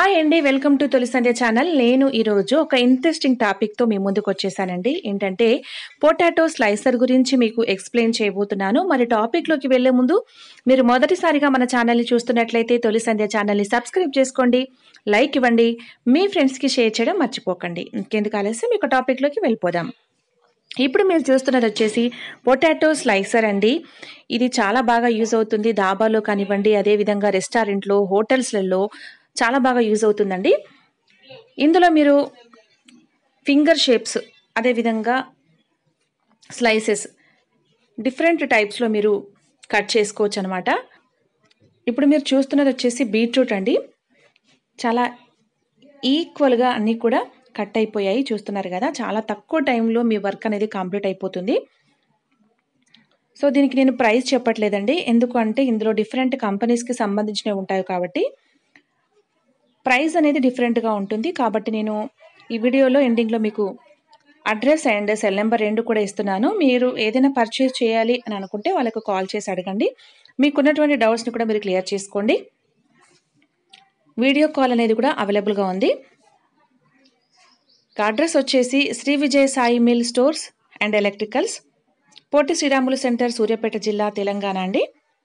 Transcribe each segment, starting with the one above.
hi అండి welcome to తొలి సంధ్య channel నేను ఈరోజు ఒక ఇంట్రెస్టింగ్ టాపిక్తో మీ ముందుకు వచ్చేసానండి ఏంటంటే పొటాటో స్లైసర్ గురించి మీకు ఎక్స్ప్లెయిన్ చేయబోతున్నాను మరి టాపిక్లోకి వెళ్లే ముందు మీరు మొదటిసారిగా మన ఛానల్ని చూస్తున్నట్లయితే తొలి సంధ్య ఛానల్ని సబ్స్క్రైబ్ చేసుకోండి లైక్ ఇవ్వండి మీ ఫ్రెండ్స్కి షేర్ చేయడం మర్చిపోకండి ఇంకెందుకు ఆలస్యం ఇక టాపిక్లోకి వెళ్ళిపోదాం ఇప్పుడు మీరు చూస్తున్నది వచ్చేసి పొటాటో స్లైసర్ అండి ఇది చాలా బాగా యూజ్ అవుతుంది దాబాలో కానివ్వండి అదేవిధంగా రెస్టారెంట్లో హోటల్స్లలో చాలా బాగా యూజ్ అవుతుందండి ఇందులో మీరు ఫింగర్ షేప్స్ అదేవిధంగా స్లైసెస్ డిఫరెంట్ టైప్స్లో మీరు కట్ చేసుకోవచ్చు అనమాట ఇప్పుడు మీరు చూస్తున్నది వచ్చేసి బీట్రూట్ అండి చాలా ఈక్వల్గా అన్నీ కూడా కట్ అయిపోయాయి చూస్తున్నారు కదా చాలా తక్కువ టైంలో మీ వర్క్ అనేది కంప్లీట్ అయిపోతుంది సో దీనికి నేను ప్రైస్ చెప్పట్లేదండి ఎందుకు అంటే ఇందులో డిఫరెంట్ కంపెనీస్కి సంబంధించినవి ఉంటాయి కాబట్టి ప్రైస్ అనేది డిఫరెంట్గా ఉంటుంది కాబట్టి నేను ఈ వీడియోలో ఎండింగ్లో మీకు అడ్రస్ అండ్ సెల్ నెంబర్ రెండు కూడా ఇస్తున్నాను మీరు ఏదైనా పర్చేస్ చేయాలి అని అనుకుంటే వాళ్ళకు కాల్ చేసి అడగండి మీకున్నటువంటి డౌట్స్ని కూడా మీరు క్లియర్ చేసుకోండి వీడియో కాల్ అనేది కూడా అవైలబుల్గా ఉంది అడ్రస్ వచ్చేసి Sri Vijaya Sai mill stores and electricals Potti Sriramulu centre Suryapet జిల్లా తెలంగాణ అండి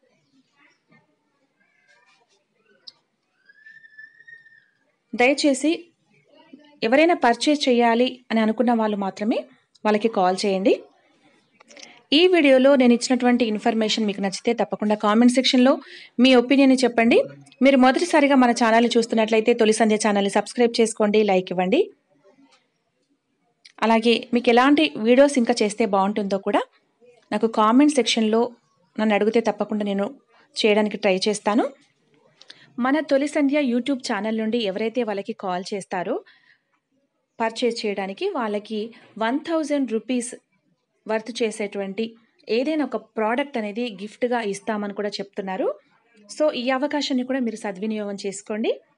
దయచేసి ఎవరైనా పర్చేస్ చేయాలి అని అనుకున్న వాళ్ళు మాత్రమే వాళ్ళకి కాల్ చేయండి ఈ వీడియోలో నేను ఇచ్చినటువంటి ఇన్ఫర్మేషన్ మీకు నచ్చితే తప్పకుండా కామెంట్ సెక్షన్లో మీ ఒపీనియన్ చెప్పండి మీరు మొదటిసారిగా మన ఛానల్ని చూస్తున్నట్లయితే తొలి సంధ్య ఛానల్ని సబ్స్క్రైబ్ చేసుకోండి లైక్ ఇవ్వండి అలాగే మీకు ఎలాంటి వీడియోస్ ఇంకా చేస్తే బాగుంటుందో కూడా నాకు కామెంట్ సెక్షన్లో నన్ను అడిగితే తప్పకుండా నేను చేయడానికి ట్రై చేస్తాను మన తొలి సంధ్య యూట్యూబ్ ఛానల్ నుండి ఎవరైతే వాళ్ళకి కాల్ చేస్తారో పర్చేజ్ చేయడానికి వాళ్ళకి వన్ థౌజండ్ రూపీస్ వర్త్ చేసేటువంటి ఏదైనా ఒక ప్రోడక్ట్ అనేది గిఫ్ట్గా ఇస్తామని కూడా చెప్తున్నారు సో ఈ అవకాశాన్ని కూడా మీరు సద్వినియోగం చేసుకోండి